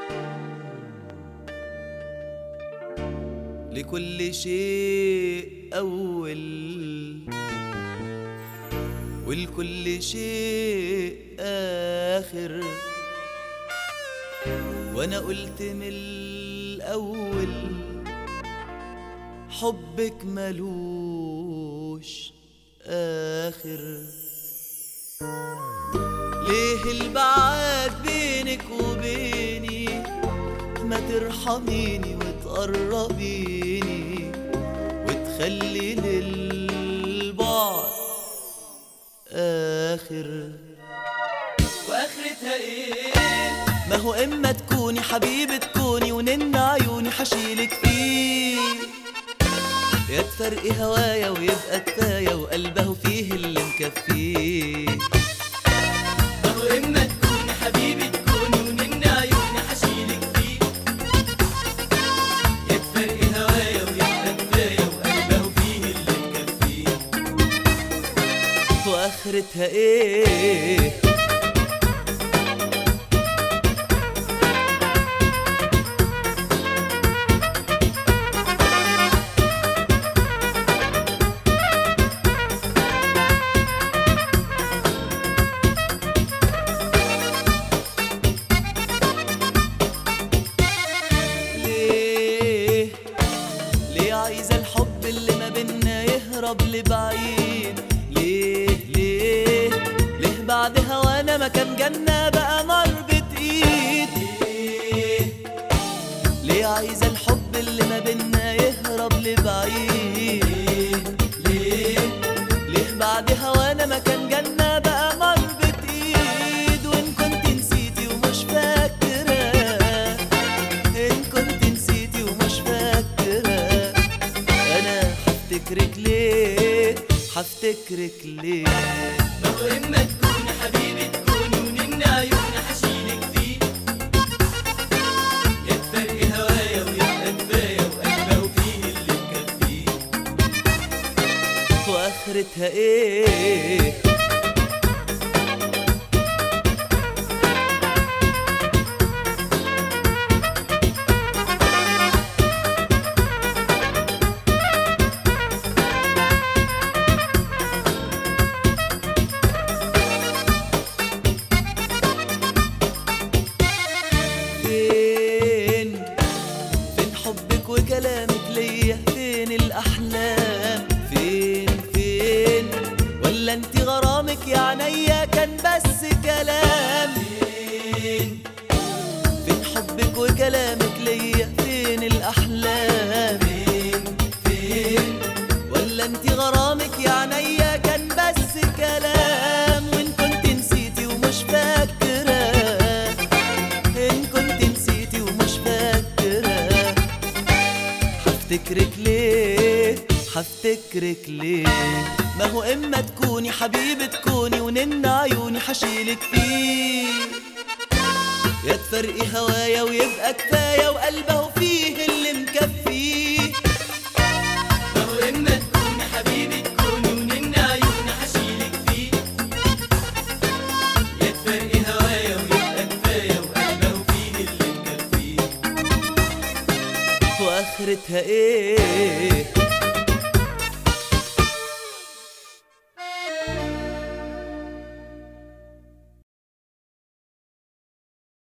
لكل شيء أول ولكل شيء آخر وأنا قلت من الأول حبك ملوش آخر ليه البعاد بينك وبيني ما ترحميني وتقربيني وتخلي للبعد آخر واخرتها ايه ما هو إما تكوني حبيبة تكوني ونن عيوني حشيلك فيه يا تفرقي هوايا ويبقى كفاية وقلبه فيه اللي مكفيه ما هو اما تكوني حبيبي تكوني ونن عيوني حشيلك فيه يا تفرقي هوايا ويبقى كفايه وقلبه فيه اللي مكفيه واخرتها ايه ليه ليه عايزة الحب اللي ما بينا يهرب لبعيد ليه ليه ليه بعد هوانا ما كان جنة بقى نار بتقيد ليه ليه عايزة الحب اللي ما بينا يهرب لبعيد ليه ليه بعد هوانا ما كان جنة بقى نار بتقيد وإن كنت نسيتي ومش فاكرة إن كنت نسيتي ومش فاكرة أنا هفتكرك ليه هفتكرك ليه ما هو اما تكوني حبيبي تكوني ونن عيوني حشيلك فيه يا تفرقي هوايا ويبقى كفايه وقلبه فيه اللي مكفيه وآخرتها إيه فين فين حبك وكلامك ليا فين الأحلام فين فين ولا انت غرامك يا عينيا كان بس كلام فين فين حبك وكلامك ليا فين الأحلام فين فين ولا انت غرامك يا عينيا كان بس كلام وان كنت نسيتي ومش فاكره إن كنت نسيتي ومش فاكرة هفتكرك ليه هفتكرك ليه ما هو إما تكوني حبيبة تكوني ونن عيوني حشيلك فيه يا تفرقي هوايا ويبقى كفاية وقلبه فيه اللي مكفيه ما هو اما تكوني حبيبي تكوني ونن عيوني حشيلك فيه يا تفرقي هوايا ويبقى كفايه وقلبه فيه اللي مكفيه واخرتها ايه